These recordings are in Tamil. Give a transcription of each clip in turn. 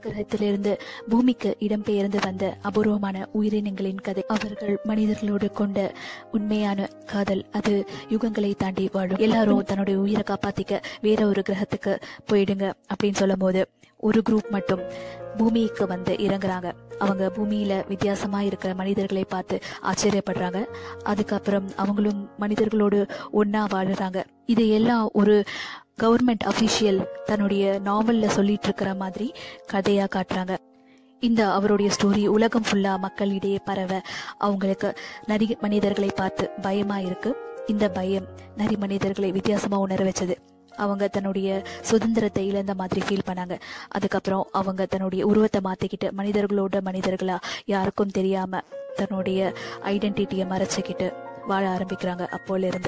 கிரகத்திலிருந்து பூமிக்கு இடம்பெயர்ந்து வந்த அபூர்வமான உயிரினங்களின் கதை அவர்கள் மனிதர்களோடு கொண்ட உண்மையான காதல் அது யுகங்களை தாண்டி வாழும் எல்லாரும் தன்னுடைய உயிரை காப்பாத்திக்க வேற ஒரு கிரகத்துக்கு போயிடுங்க அப்படின்னு சொல்லும் போது ஒரு குரூப் மட்டும் பூமிக்கு வந்து இறங்குறாங்க அவங்க பூமியில வித்தியாசமா இருக்கிற மனிதர்களை பார்த்து ஆச்சரியப்படுறாங்க அதுக்கப்புறம் அவங்களும் மனிதர்களோடு ஒண்ணா வாழுறாங்க இது எல்லாம் ஒரு கவர்மெண்ட் அஃபிஷியல் தன்னுடைய நாவல்ல சொல்லிட்டு இருக்கிற மாதிரி கதையா காட்டுறாங்க இந்த அவருடைய ஸ்டோரி உலகம் ஃபுல்லா மக்களிடையே பரவ அவங்களுக்கு நரி மனிதர்களை பார்த்து பயமா இருக்கு இந்த பயம் நரி மனிதர்களை வித்தியாசமா உணர வச்சது அவங்க தன்னுடைய சுதந்திரத்தை இழந்த மாதிரி ஃபீல் பண்ணாங்க அதுக்கப்புறம் அவங்க தன்னுடைய உருவத்தை மாத்திக்கிட்டு மனிதர்களோட மனிதர்களா யாருக்கும் தெரியாம தன்னுடைய ஐடென்டிட்டியை மறைச்சிக்கிட்டு வாழ ஆரம்பிக்கிறாங்க அப்போல இருந்து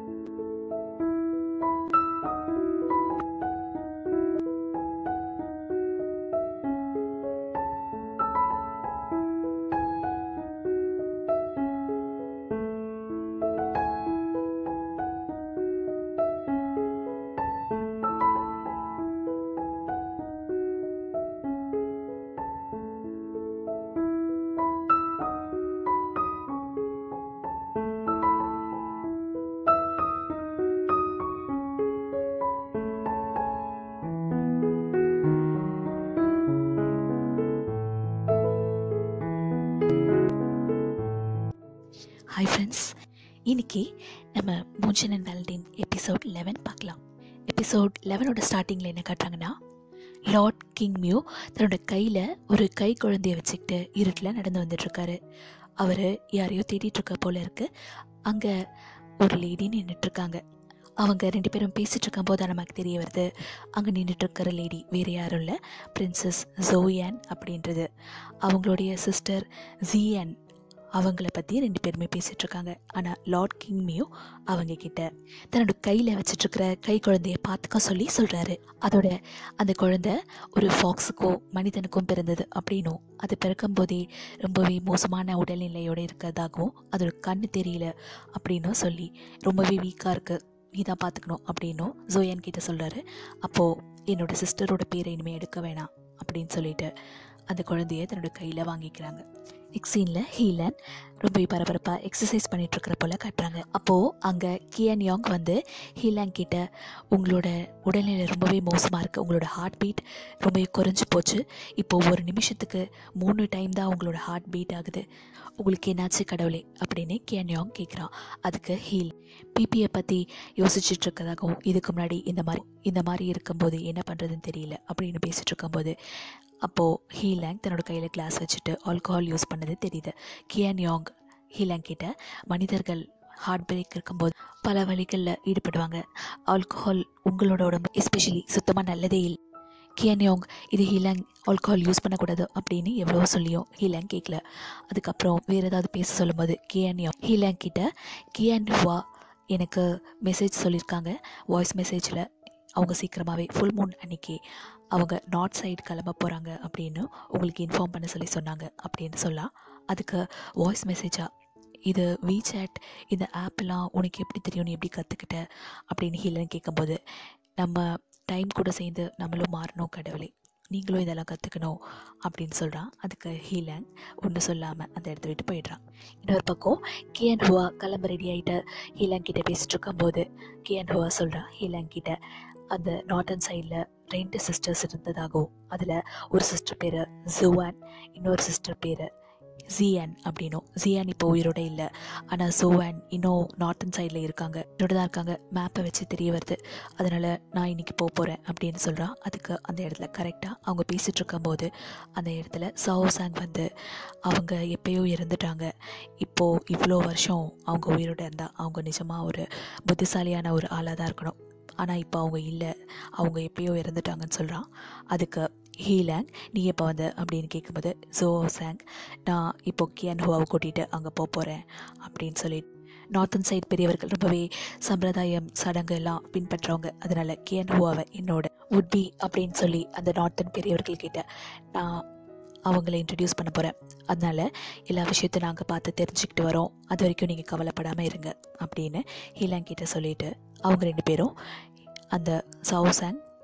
ஹாய் ஃப்ரெண்ட்ஸ் இன்னைக்கு நம்ம மூஞ்சன் அண்ட் வேலண்டின் எபிசோட் லெவன் பார்க்கலாம் எபிசோட் லெவனோட ஸ்டார்டிங்கில் என்ன காட்டுறாங்கன்னா லார்ட் கிங் மியூ தன்னோட கையில் ஒரு கை குழந்தைய வச்சுக்கிட்டு இருட்டில் நடந்து வந்துட்டுருக்காரு அவர் யாரையோ தேடிட்டு இருக்க போல இருக்கு அங்கே ஒரு லேடி நின்றுட்டுருக்காங்க அவங்க ரெண்டு பேரும் பேசிட்டு இருக்கும்போது தான் நமக்கு தெரிய வருது அங்கே நின்றுட்டு இருக்கிற லேடி வேறு யாரும் இல்லை பிரின்சஸ் ஜோயான் அப்படின்றது அவங்களுடைய சிஸ்டர் ஜியன் அவங்கள பற்றி ரெண்டு பேருமே பேசிட்டு இருக்காங்க ஆனால் லார்ட் கிங்மியோ அவங்க கிட்ட தன்னோட கையில் வச்சிட்டு இருக்கிற கை குழந்தைய பார்த்துக்க சொல்லி சொல்கிறாரு அதோட அந்த குழந்தை ஒரு ஃபாக்ஸுக்கோ மனிதனுக்கும் பிறந்தது அப்படின்னும் அது பிறக்கும் போதே ரொம்பவே மோசமான உடல்நிலையோடு இருக்கிறதாகவும் அதோட கண்ணு தெரியல அப்படின்னும் சொல்லி ரொம்பவே வீக்காக இருக்கு நீ தான் பார்த்துக்கணும் அப்படின்னும் ஜோயன் கிட்ட சொல்கிறாரு அப்போது என்னோட சிஸ்டரோட பேரை இனிமேல் எடுக்க வேணாம் அப்படின்னு சொல்லிட்டு அந்த குழந்தைய தன்னோட கையில் வாங்கிக்கிறாங்க நெக்ஸ்ட் சீனில் ஹீலன் ரொம்ப பரபரப்பாக எக்ஸசைஸ் பண்ணிட்டு இருக்கிற போல காட்டுறாங்க அப்போது அங்கே கியன் யாங் வந்து ஹீலாங் கிட்ட உங்களோட உடல்நிலை ரொம்பவே மோசமாக இருக்குது உங்களோட ஹார்ட் பீட் ரொம்பவே குறைஞ்சி போச்சு இப்போ ஒரு நிமிஷத்துக்கு மூணு டைம் தான் உங்களோட ஹார்ட் பீட் ஆகுது உங்களுக்கு என்னாச்சு கடவுளே அப்படின்னு கியன் யாங் கேட்குறான் அதுக்கு ஹீல் பிபியை பற்றி யோசிச்சுட்டு இருக்கதாகவும் இதுக்கு முன்னாடி இந்த மாதிரி இந்த மாதிரி இருக்கும்போது என்ன பண்ணுறதுன்னு தெரியல அப்படின்னு பேசிட்டு இருக்கும்போது அப்போது ஹீலாங் தன்னோட கையில் கிளாஸ் வச்சுட்டு ஆல்கஹால் யூஸ் பண்ணது தெரியுது கியான் யாங் ஹீலாங் கிட்ட மனிதர்கள் ஹார்ட் பிரேக் இருக்கும்போது பல வழிகளில் ஈடுபடுவாங்க ஆல்கஹால் உங்களோட உடம்பு எஸ்பெஷலி சுத்தமாக நல்லதே இல்லை கியான் யாங் இது ஹீலாங் ஆல்கஹால் யூஸ் பண்ணக்கூடாது அப்படின்னு எவ்வளோ சொல்லியும் ஹீலாங் கேட்கல அதுக்கப்புறம் வேறு ஏதாவது பேச சொல்லும்போது கியான் யாங் ஹீலாங் கிட்ட கியான் ஹுவா எனக்கு மெசேஜ் சொல்லியிருக்காங்க வாய்ஸ் மெசேஜில் அவங்க சீக்கிரமாகவே ஃபுல் மூன் அன்னைக்கு அவங்க நார்த் சைடு கிளம்ப போகிறாங்க அப்படின்னு உங்களுக்கு இன்ஃபார்ம் பண்ண சொல்லி சொன்னாங்க அப்படின்னு சொல்லலாம் அதுக்கு வாய்ஸ் மெசேஜாக இது வீசாட் இந்த ஆப்லாம் உனக்கு எப்படி தெரியும் நீ எப்படி கற்றுக்கிட்ட அப்படின்னு ஹீலன் கேட்கும்போது நம்ம டைம் கூட சேர்ந்து நம்மளும் மாறணும் கடவுளே நீங்களும் இதெல்லாம் கற்றுக்கணும் அப்படின்னு சொல்கிறான் அதுக்கு ஹீலங் ஒன்றும் சொல்லாமல் அந்த இடத்த விட்டு போயிடுறான் இன்னொரு பக்கம் கியன் ஹுவா கிளம்ப ரெடி ஆகிட்டு ஹீலங் கிட்ட பேசிட்டு இருக்கும்போது கியன் ஹுவா சொல்கிறா ஹீலங் கிட்ட அந்த நார்த்தன் சைடில் ரெண்டு சிஸ்டர்ஸ் இருந்ததாகவும் அதில் ஒரு சிஸ்டர் பேர் ஜுவான் இன்னொரு சிஸ்டர் பேர் ஜியான் அப்படின்னும் ஜியான் இப்போ உயிரோட இல்லை ஆனால் ஜோவான் இன்னும் நார்த்தன் சைடில் இருக்காங்க இதோட தான் இருக்காங்க மேப்பை வச்சு தெரிய வருது அதனால் நான் இன்னைக்கு போக போகிறேன் அப்படின்னு சொல்கிறான் அதுக்கு அந்த இடத்துல கரெக்டாக அவங்க பேசிகிட்டு இருக்கும்போது அந்த இடத்துல சாங் வந்து அவங்க எப்பயோ இறந்துட்டாங்க இப்போது இவ்வளோ வருஷம் அவங்க உயிரோட இருந்தால் அவங்க நிஜமாக ஒரு புத்திசாலியான ஒரு ஆளாக தான் இருக்கணும் ஆனால் இப்போ அவங்க இல்லை அவங்க எப்பயோ இறந்துட்டாங்கன்னு சொல்கிறான் அதுக்கு ஹீலாங் நீ எப்போ வந்த அப்படின்னு கேட்கும்போது ஜோ சாங் நான் இப்போ கியான் ஹுவாவை கூட்டிகிட்டு அங்கே போக போகிறேன் அப்படின்னு சொல்லிட்டு நார்த்தன் சைடு பெரியவர்கள் ரொம்பவே சம்பிரதாயம் சடங்கு எல்லாம் பின்பற்றுறவங்க அதனால் கியான் ஹுவாவை என்னோட உட்பி அப்படின்னு சொல்லி அந்த நார்த்தன் பெரியவர்கள் கிட்ட நான் அவங்கள இன்ட்ரடியூஸ் பண்ண போகிறேன் அதனால் எல்லா விஷயத்தையும் நாங்கள் பார்த்து தெரிஞ்சுக்கிட்டு வரோம் அது வரைக்கும் நீங்கள் கவலைப்படாமல் இருங்க அப்படின்னு ஹீலாங் கிட்ட சொல்லிட்டு அவங்க ரெண்டு பேரும் அந்த சாங்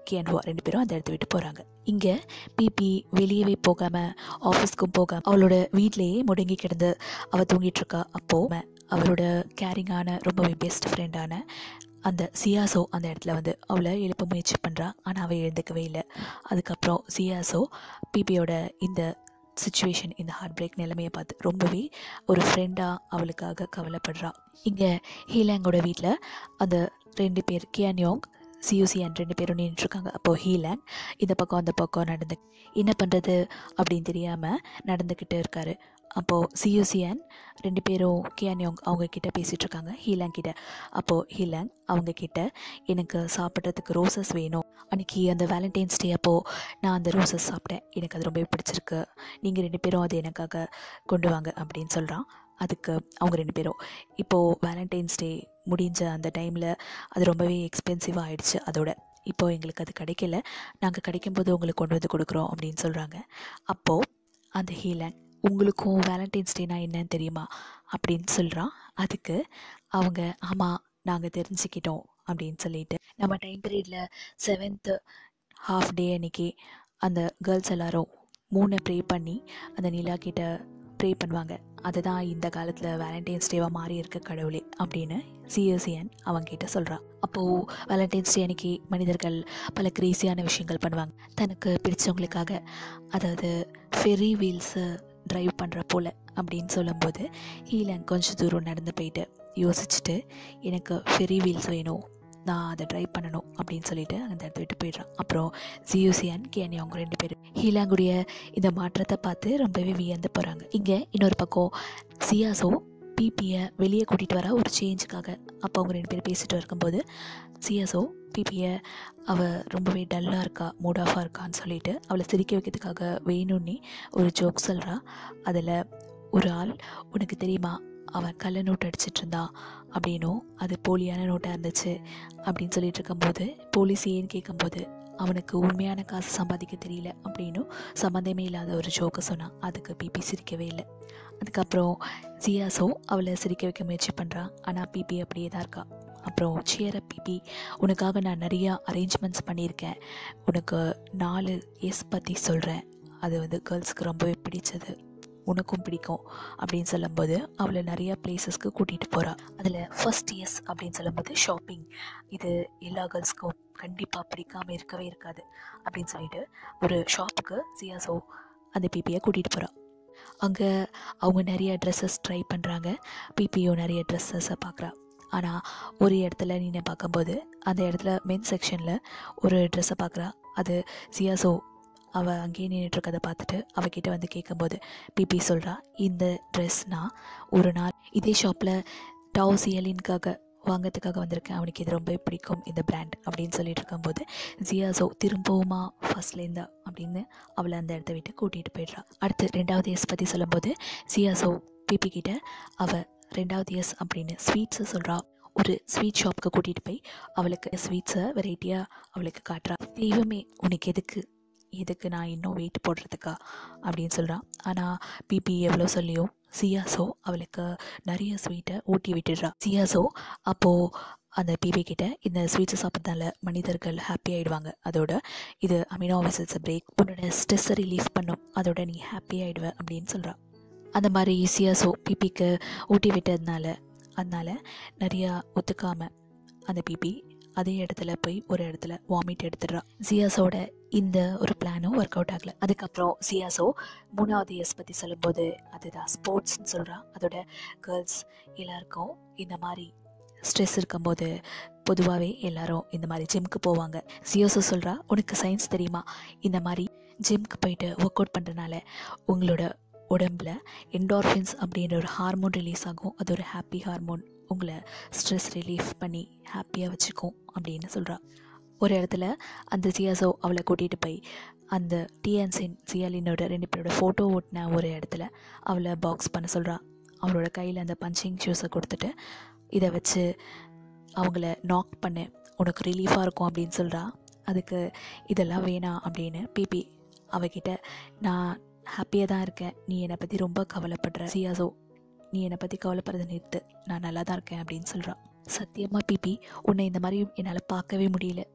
கியான்ஹுவா ரெண்டு பேரும் அந்த இடத்த விட்டு போகிறாங்க இங்கே பிபி வெளியவே போகாமல் ஆஃபீஸ்க்கும் போகாமல் அவளோட வீட்டிலேயே முடங்கி கிடந்து அவள் தூங்கிட்டு இருக்கா அப்போது அவளோட கேரிங்கான ரொம்பவே பெஸ்ட் ஃப்ரெண்டான அந்த சியாசோ அந்த இடத்துல வந்து அவளை எழுப்ப முயற்சி பண்ணுறா ஆனால் அவள் எழுந்துக்கவே இல்லை அதுக்கப்புறம் சியாசோ பிபியோட இந்த சுச்சுவேஷன் இந்த ஹார்ட் பிரேக் நிலைமையை பார்த்து ரொம்பவே ஒரு ஃப்ரெண்டாக அவளுக்காக கவலைப்படுறா இங்கே ஹீலாங்கோட வீட்டில் அந்த ரெண்டு பேர் கியான்யோங் சியூசியான் ரெண்டு பேரும் நின்றுருக்காங்க அப்போது ஹீலாங் இந்த பக்கம் அந்த பக்கம் நடந்து என்ன பண்ணுறது அப்படின்னு தெரியாமல் நடந்துக்கிட்டு இருக்காரு அப்போது சியூசியான் ரெண்டு பேரும் கியான்யோங் அவங்க கிட்ட பேசிகிட்டு இருக்காங்க ஹீலாங் கிட்ட அப்போது ஹீலாங் அவங்க கிட்ட எனக்கு சாப்பிட்றதுக்கு ரோசஸ் வேணும் அன்றைக்கி அந்த வேலண்டைன்ஸ் டே அப்போது நான் அந்த ரோசஸ் சாப்பிட்டேன் எனக்கு அது ரொம்பவே பிடிச்சிருக்கு நீங்கள் ரெண்டு பேரும் அது எனக்காக கொண்டு வாங்க அப்படின்னு சொல்கிறான் அதுக்கு அவங்க ரெண்டு பேரும் இப்போது வேலண்டைன்ஸ் டே முடிஞ்ச அந்த டைமில் அது ரொம்பவே எக்ஸ்பென்சிவாக ஆயிடுச்சு அதோட இப்போ எங்களுக்கு அது கிடைக்கல நாங்கள் கிடைக்கும்போது உங்களுக்கு கொண்டு வந்து கொடுக்குறோம் அப்படின்னு சொல்கிறாங்க அப்போது அந்த ஹீலாங் உங்களுக்கும் வேலண்டைன்ஸ் டேனா என்னன்னு தெரியுமா அப்படின்னு சொல்கிறான் அதுக்கு அவங்க ஆமாம் நாங்கள் தெரிஞ்சுக்கிட்டோம் அப்படின்னு சொல்லிட்டு நம்ம டைம் பீரியடில் செவன்த்து ஹாஃப் டே அன்னைக்கு அந்த கேர்ள்ஸ் எல்லாரும் மூணு ப்ரே பண்ணி அந்த நிலா கிட்ட ப்ரே பண்ணுவாங்க அதுதான் இந்த காலத்தில் வேலண்டைன்ஸ் டேவாக மாறி இருக்க கடவுளே அப்படின்னு சிஎஸ்சிஎன் அவங்கிட்ட சொல்கிறான் அப்போது வேலண்டைன்ஸ் டே அன்னைக்கு மனிதர்கள் பல கிரேசியான விஷயங்கள் பண்ணுவாங்க தனக்கு பிடிச்சவங்களுக்காக அதாவது ஃபெரி வீல்ஸை ட்ரைவ் பண்ணுற போல் அப்படின்னு சொல்லும்போது ஹீலங் கொஞ்சம் தூரம் நடந்து போயிட்டு யோசிச்சுட்டு எனக்கு ஃபெரி வீல்ஸ் வேணும் நான் அதை ட்ரைவ் பண்ணணும் அப்படின்னு சொல்லிட்டு அந்த இடத்த விட்டு போயிடுறான் அப்புறம் ஜியூசியான் கேனி அவங்க ரெண்டு பேரும் ஹீலாங்குடைய இந்த மாற்றத்தை பார்த்து ரொம்பவே வியந்து போகிறாங்க இங்கே இன்னொரு பக்கம் சியாசோ பிபியை வெளியே கூட்டிகிட்டு வர ஒரு சேஞ்சுக்காக அப்போ அவங்க ரெண்டு பேரும் பேசிட்டு இருக்கும்போது சியாசோ பிபியை அவள் ரொம்பவே டல்லாக இருக்கா மூட் ஆஃபாக இருக்கான்னு சொல்லிட்டு அவளை சிரிக்க வைக்கிறதுக்காக வேணும்னே ஒரு ஜோக் சொல்கிறா அதில் ஒரு ஆள் உனக்கு தெரியுமா அவன் கள்ள நோட் அடிச்சிட்டு இருந்தான் அப்படின்னும் அது போலியான நோட்டாக இருந்துச்சு அப்படின்னு சொல்லிட்டு இருக்கும்போது போலீஸ் ஏன்னு கேட்கும்போது அவனுக்கு உண்மையான காசு சம்பாதிக்க தெரியல அப்படின்னும் சம்மந்தமே இல்லாத ஒரு ஜோக்கை சொன்னான் அதுக்கு பிபி சிரிக்கவே இல்லை அதுக்கப்புறம் சியாசோ அவளை சிரிக்க வைக்க முயற்சி பண்ணுறான் ஆனால் பிபி அப்படியே தான் இருக்கா அப்புறம் சேர பிபி உனக்காக நான் நிறையா அரேஞ்ச்மெண்ட்ஸ் பண்ணியிருக்கேன் உனக்கு நாலு எஸ் பற்றி சொல்கிறேன் அது வந்து கேர்ள்ஸ்க்கு ரொம்பவே பிடிச்சது உனக்கும் பிடிக்கும் அப்படின்னு சொல்லும்போது அவளை நிறையா பிளேசஸ்க்கு கூட்டிகிட்டு போகிறா அதில் ஃபர்ஸ்ட் எஸ் அப்படின்னு சொல்லும்போது ஷாப்பிங் இது எல்லா கேர்ள்ஸ்க்கும் கண்டிப்பாக பிடிக்காம இருக்கவே இருக்காது அப்படின்னு சொல்லிட்டு ஒரு ஷாப்புக்கு சியாசோ அந்த பிபியை கூட்டிகிட்டு போகிறா அங்கே அவங்க நிறைய ட்ரெஸ்ஸஸ் ட்ரை பண்ணுறாங்க பிபியும் நிறைய ட்ரெஸ்ஸஸை பார்க்குறா ஆனால் ஒரு இடத்துல நீ பார்க்கும்போது அந்த இடத்துல மென் செக்ஷனில் ஒரு ட்ரெஸ்ஸை பார்க்குறா அது சியாசோ அவள் அங்கேயே நின்றுட்டுருக்கதை பார்த்துட்டு அவகிட்ட வந்து கேட்கும்போது பிபி சொல்கிறா இந்த ட்ரெஸ் நான் ஒரு நாள் இதே ஷாப்பில் டாவ் சியலின்காக வாங்கிறதுக்காக வந்திருக்கேன் அவனுக்கு இது ரொம்பவே பிடிக்கும் இந்த பிராண்ட் அப்படின்னு சொல்லிட்டு இருக்கும்போது ஜியாசோ திரும்பவுமா ஃபர்ஸ்ட்லேருந்தா அப்படின்னு அவளை அந்த இடத்த விட்டு கூட்டிகிட்டு போயிடுறா அடுத்து ரெண்டாவது எஸ் பற்றி சொல்லும்போது ஜியாசோ பிபி கிட்ட அவள் ரெண்டாவது எஸ் அப்படின்னு ஸ்வீட்ஸை சொல்கிறா ஒரு ஸ்வீட் ஷாப்புக்கு கூட்டிகிட்டு போய் அவளுக்கு ஸ்வீட்ஸை வெரைட்டியாக அவளுக்கு காட்டுறா தெய்வமே உனக்கு எதுக்கு எதுக்கு நான் இன்னும் வெயிட் போடுறதுக்கா அப்படின்னு சொல்கிறான் ஆனால் பிபி எவ்வளோ சொல்லியும் சியாசோ அவளுக்கு நிறைய ஸ்வீட்டை ஊட்டி விட்டுடுறா சியாசோ அப்போது அந்த பிபி கிட்ட இந்த ஸ்வீட்ஸை சாப்பிட்றதால மனிதர்கள் ஹாப்பி ஆகிடுவாங்க அதோட இது அமினோ ஆசிட்ஸை பிரேக் உன்னோட ஸ்ட்ரெஸ்ஸை ரிலீஃப் பண்ணும் அதோட நீ ஹாப்பி ஆகிடுவ அப்படின்னு சொல்கிறா அந்த மாதிரி சியாசோ பிபிக்கு ஊட்டி விட்டதுனால அதனால நிறையா ஒத்துக்காம அந்த பிபி அதே இடத்துல போய் ஒரு இடத்துல வாமிட் எடுத்துடுறா சியாஸோட இந்த ஒரு பிளானும் ஒர்க் அவுட் ஆகல அதுக்கப்புறம் சியாசோ மூணாவது எஸ் பற்றி சொல்லும்போது அதுதான் ஸ்போர்ட்ஸ்னு சொல்கிறா அதோட கேர்ள்ஸ் எல்லாருக்கும் இந்த மாதிரி ஸ்ட்ரெஸ் இருக்கும்போது பொதுவாகவே எல்லாரும் இந்த மாதிரி ஜிம்க்கு போவாங்க சியோசோ சொல்கிறா உனக்கு சயின்ஸ் தெரியுமா இந்த மாதிரி ஜிம்க்கு போயிட்டு ஒர்க் அவுட் பண்ணுறனால உங்களோட உடம்புல என்டார்ஃபின்ஸ் அப்படின்ற ஒரு ஹார்மோன் ரிலீஸ் ஆகும் அது ஒரு ஹாப்பி ஹார்மோன் உங்களை ஸ்ட்ரெஸ் ரிலீஃப் பண்ணி ஹாப்பியாக வச்சுக்கும் அப்படின்னு சொல்கிறா ஒரு இடத்துல அந்த சியாசோ அவளை கூட்டிகிட்டு போய் அந்த டிஎன்சின் சியாலினோட ரெண்டு பேரோட ஃபோட்டோ ஓட்டின ஒரு இடத்துல அவளை பாக்ஸ் பண்ண சொல்கிறா அவளோட கையில் அந்த பஞ்சிங் ஷூஸை கொடுத்துட்டு இதை வச்சு அவங்கள நாக் பண்ணு உனக்கு ரிலீஃபாக இருக்கும் அப்படின்னு சொல்கிறா அதுக்கு இதெல்லாம் வேணாம் அப்படின்னு பிபி அவகிட்ட நான் ஹாப்பியாக தான் இருக்கேன் நீ என்னை பற்றி ரொம்ப கவலைப்படுற சியாசோ நீ என்னை பற்றி கவலைப்படுறதை நிறுத்து நான் நல்லா தான் இருக்கேன் அப்படின்னு சொல்கிறான் சத்தியமாக பிபி உன்னை இந்த மாதிரி என்னால் பார்க்கவே முடியல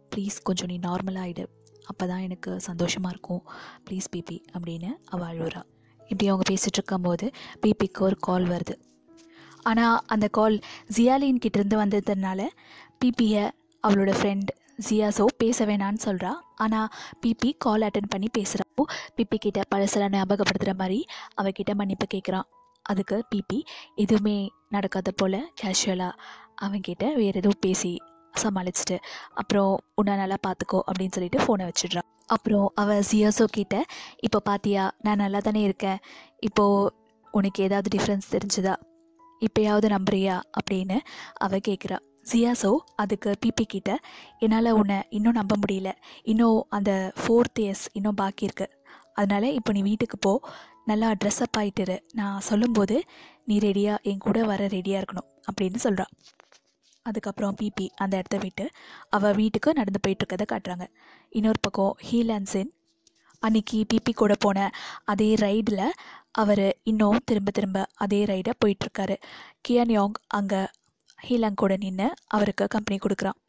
ப்ளீஸ் கொஞ்சம் நீ நார்மலாக ஆகிடு அப்போ தான் எனக்கு சந்தோஷமாக இருக்கும் ப்ளீஸ் பிபி அப்படின்னு அவள் அழுவுறா இப்படி அவங்க பேசிகிட்டு இருக்கும்போது பிபிக்கு ஒரு கால் வருது ஆனால் அந்த கால் ஜியாலின் கிட்டேருந்து வந்ததுனால பிபியை அவளோட ஃப்ரெண்ட் ஜியாசோ பேச வேணான்னு சொல்கிறா ஆனால் பிபி கால் அட்டன் பண்ணி பேசுகிறப்போ பிபி கிட்ட பழசெல்லாம் ஞாபகப்படுத்துகிற மாதிரி அவகிட்ட மன்னிப்பு கேட்குறான் அதுக்கு பிபி எதுவுமே நடக்காத போல் கேஷுவலாக அவன்கிட்ட வேறு எதுவும் பேசி சமாளிச்சுட்டு அப்புறம் உன்னை நல்லா பார்த்துக்கோ அப்படின்னு சொல்லிட்டு ஃபோனை வச்சிடுறான் அப்புறம் அவள் ஜியாசோ கிட்ட இப்போ பாத்தியா நான் நல்லா தானே இருக்கேன் இப்போது உனக்கு ஏதாவது டிஃப்ரென்ஸ் தெரிஞ்சுதா இப்போயாவது நம்புறியா அப்படின்னு அவ கேட்குறா ஜியாசோ அதுக்கு பிபி கிட்ட என்னால் உன்னை இன்னும் நம்ப முடியல இன்னும் அந்த ஃபோர்த் இயர்ஸ் இன்னும் பாக்கி இருக்கு அதனால இப்போ நீ வீட்டுக்கு போ நல்லா ட்ரெஸ்அப் ஆகிட்டுரு நான் சொல்லும்போது நீ ரெடியாக என் கூட வர ரெடியாக இருக்கணும் அப்படின்னு சொல்கிறா அதுக்கப்புறம் பிபி அந்த இடத்த விட்டு அவள் வீட்டுக்கு நடந்து போயிட்டுருக்கதை காட்டுறாங்க இன்னொரு பக்கம் ஹீலான்சின் அன்னைக்கு பிபி கூட போன அதே ரைடில் அவர் இன்னும் திரும்ப திரும்ப அதே ரைடை போயிட்டுருக்காரு கியான் யாங் அங்கே ஹீலாங் கூட நின்று அவருக்கு கம்பெனி கொடுக்குறான்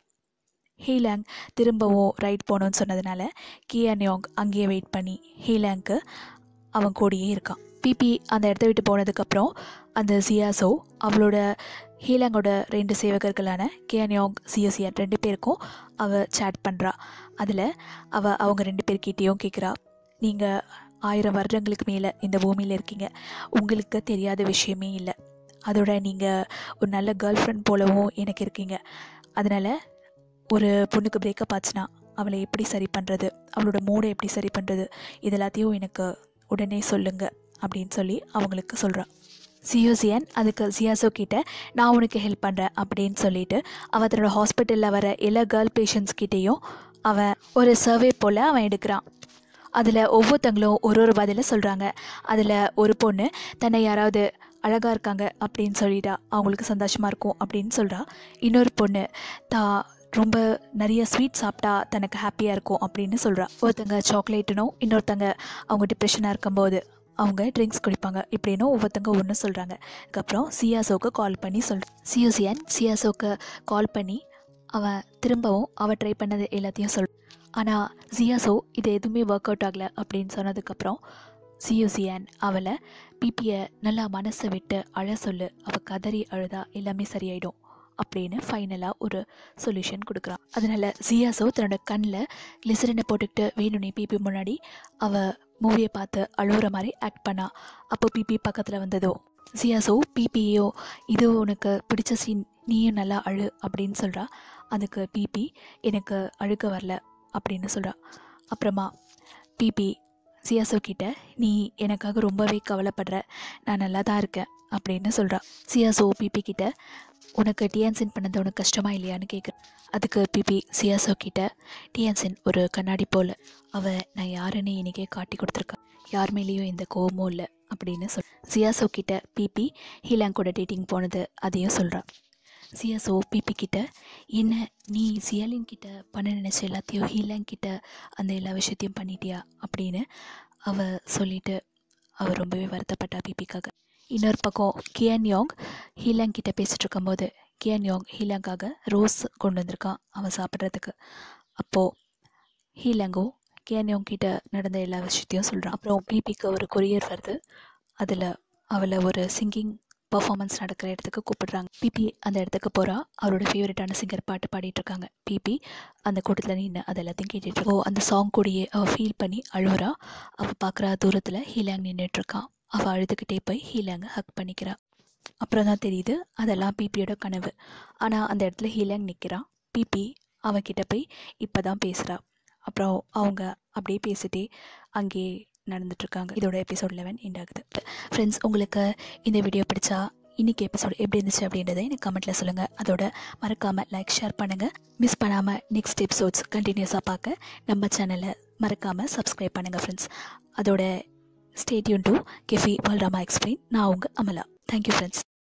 ஹீலாங் திரும்பவும் ரைட் போகணுன்னு சொன்னதுனால கியான் யாங் அங்கேயே வெயிட் பண்ணி ஹீலாங்க்கு அவன் கூடயே இருக்கான் பிபி அந்த இடத்த விட்டு போனதுக்கப்புறம் அந்த சியாசோ அவளோட ஹீலாங்கோட ரெண்டு சேவகர்களான கியான்யோங் சியோசியான் ரெண்டு பேருக்கும் அவள் சேட் பண்ணுறா அதில் அவள் அவங்க ரெண்டு பேர்கிட்டேயும் கேட்குறா நீங்கள் ஆயிரம் வருடங்களுக்கு மேலே இந்த பூமியில் இருக்கீங்க உங்களுக்கு தெரியாத விஷயமே இல்லை அதோட நீங்கள் ஒரு நல்ல கேர்ள் ஃப்ரெண்ட் போலவும் எனக்கு இருக்கீங்க அதனால் ஒரு பொண்ணுக்கு பிரேக்கப் ஆச்சுன்னா அவளை எப்படி சரி பண்ணுறது அவளோட மூடை எப்படி சரி பண்ணுறது இது எல்லாத்தையும் எனக்கு உடனே சொல்லுங்க அப்படின்னு சொல்லி அவங்களுக்கு சொல்கிறான் சியோசியன் அதுக்கு சியாசோ கிட்ட நான் உனக்கு ஹெல்ப் பண்ணுறேன் அப்படின்னு சொல்லிட்டு அவன் தன்னோட ஹாஸ்பிட்டலில் வர எல்லா கேர்ள் பேஷண்ட்ஸ் கிட்டேயும் அவன் ஒரு சர்வே போல் அவன் எடுக்கிறான் அதில் ஒவ்வொருத்தங்களும் ஒரு ஒரு பதிலை சொல்கிறாங்க அதில் ஒரு பொண்ணு தன்னை யாராவது அழகாக இருக்காங்க அப்படின்னு சொல்லிட்டா அவங்களுக்கு சந்தோஷமாக இருக்கும் அப்படின்னு சொல்கிறா இன்னொரு பொண்ணு தா ரொம்ப நிறைய ஸ்வீட் சாப்பிட்டா தனக்கு ஹாப்பியாக இருக்கும் அப்படின்னு சொல்கிறா ஒருத்தங்க சாக்லேட்டுனும் இன்னொருத்தங்க அவங்க டிப்ரெஷனாக இருக்கும்போது அவங்க ட்ரிங்க்ஸ் குடிப்பாங்க இப்படின்னு ஒவ்வொருத்தங்க ஒன்று சொல்கிறாங்க அதுக்கப்புறம் சியாசோக்கு கால் பண்ணி சொல் சியோசியன் சியாசோக்கு கால் பண்ணி அவன் திரும்பவும் அவள் ட்ரை பண்ணது எல்லாத்தையும் சொல் ஆனால் சியாசோ இது எதுவுமே ஒர்க் அவுட் ஆகலை அப்படின்னு சொன்னதுக்கப்புறம் சியோசியன் அவளை பிபியை நல்லா மனசை விட்டு அழ சொல்லு அவள் கதறி அழுதா எல்லாமே சரியாயிடும் அப்படின்னு ஃபைனலாக ஒரு சொல்யூஷன் கொடுக்குறான் அதனால் ஜியாசோ தன்னோட கண்ணில் கிளிசரினை போட்டுக்கிட்டு வேணும்னே பிபி முன்னாடி அவள் மூவியை பார்த்து அழுகுற மாதிரி ஆக்ட் பண்ணா அப்போ பிபி பக்கத்தில் வந்ததோ ஜியாசோ பிபியோ இது உனக்கு பிடிச்ச சீன் நீயும் நல்லா அழு அப்படின்னு சொல்கிறா அதுக்கு பிபி எனக்கு அழுக வரல அப்படின்னு சொல்கிறா அப்புறமா பிபி சியாசோ கிட்ட நீ எனக்காக ரொம்பவே கவலைப்படுற நான் நல்லா தான் இருக்கேன் அப்படின்னு சொல்கிறா சியாசோ பிபி கிட்ட உனக்கு டிஎன்சின் பண்ணது உனக்கு கஷ்டமா இல்லையான்னு கேட்குறேன் அதுக்கு பிபி சியாசோ கிட்ட டிஎன்சின் ஒரு கண்ணாடி போல் அவ நான் யாருன்னு இன்னைக்கே காட்டி கொடுத்துருக்கா யார் மேலேயும் எந்த கோவமும் இல்லை அப்படின்னு சொல் சியாசோ கிட்ட பிபி ஹீலாங் கூட டேட்டிங் போனது அதையும் சொல்கிறா சியாசோ பிபி கிட்ட என்ன நீ சியாலின் கிட்ட பண்ண நினச்ச எல்லாத்தையும் ஹீலாங் கிட்ட அந்த எல்லா விஷயத்தையும் பண்ணிட்டியா அப்படின்னு அவ சொல்லிட்டு அவ ரொம்பவே வருத்தப்பட்டா பிபிக்காக இன்னொரு பக்கம் கியான் யோங் ஹீலாங் கிட்ட பேசிட்டு இருக்கும்போது கியான் யோங் ஹீலாங்காக ரோஸ் கொண்டு வந்திருக்கான் அவன் சாப்பிட்றதுக்கு அப்போது ஹீலாங்கோ கியான் யோங் கிட்ட நடந்த எல்லா விஷயத்தையும் சொல்கிறான் அப்புறம் பிபிக்கு ஒரு கொரியர் வருது அதில் அவளை ஒரு சிங்கிங் பர்ஃபார்மன்ஸ் நடக்கிற இடத்துக்கு கூப்பிடுறாங்க பிபி அந்த இடத்துக்கு போகிறா அவரோட ஃபேவரட்டான சிங்கர் பாட்டு பாடிட்டு இருக்காங்க பிபி அந்த கூட்டத்தில் நின்று அது எல்லாத்தையும் கேட்டுட்டு இருக்கோ அந்த சாங் கூடயே அவள் ஃபீல் பண்ணி அழுவுறா அவள் பார்க்குறா தூரத்தில் ஹீலாங் நின்றுட்டு இருக்கான் அவள் அழுதுகிட்டே போய் ஹீலாங்கை ஹக் பண்ணிக்கிறா அப்புறம் தான் தெரியுது அதெல்லாம் பிபியோட கனவு ஆனால் அந்த இடத்துல ஹீலாங் நிற்கிறான் பிபி அவன்கிட்ட போய் இப்போ தான் பேசுகிறா அப்புறம் அவங்க அப்படியே பேசிட்டே அங்கேயே நடந்துட்டுருக்காங்க இதோட எபிசோட் லெவன் எண்ட் ஆகுது ஃப்ரெண்ட்ஸ் உங்களுக்கு இந்த வீடியோ பிடிச்சா இன்றைக்கி எபிசோட் எப்படி இருந்துச்சு அப்படின்றத எனக்கு கமெண்ட்டில் சொல்லுங்கள் அதோட மறக்காமல் லைக் ஷேர் பண்ணுங்கள் மிஸ் பண்ணாமல் நெக்ஸ்ட் எபிசோட்ஸ் கண்டினியூஸாக பார்க்க நம்ம சேனலை மறக்காமல் சப்ஸ்கிரைப் பண்ணுங்கள் ஃப்ரெண்ட்ஸ் அதோட ஸ்டேட்யூன் டு கெஃபி வல்ராமா எக்ஸ்பிளைன் நான் உங்கள் அமலா தேங்க்யூ ஃப்ரெண்ட்ஸ்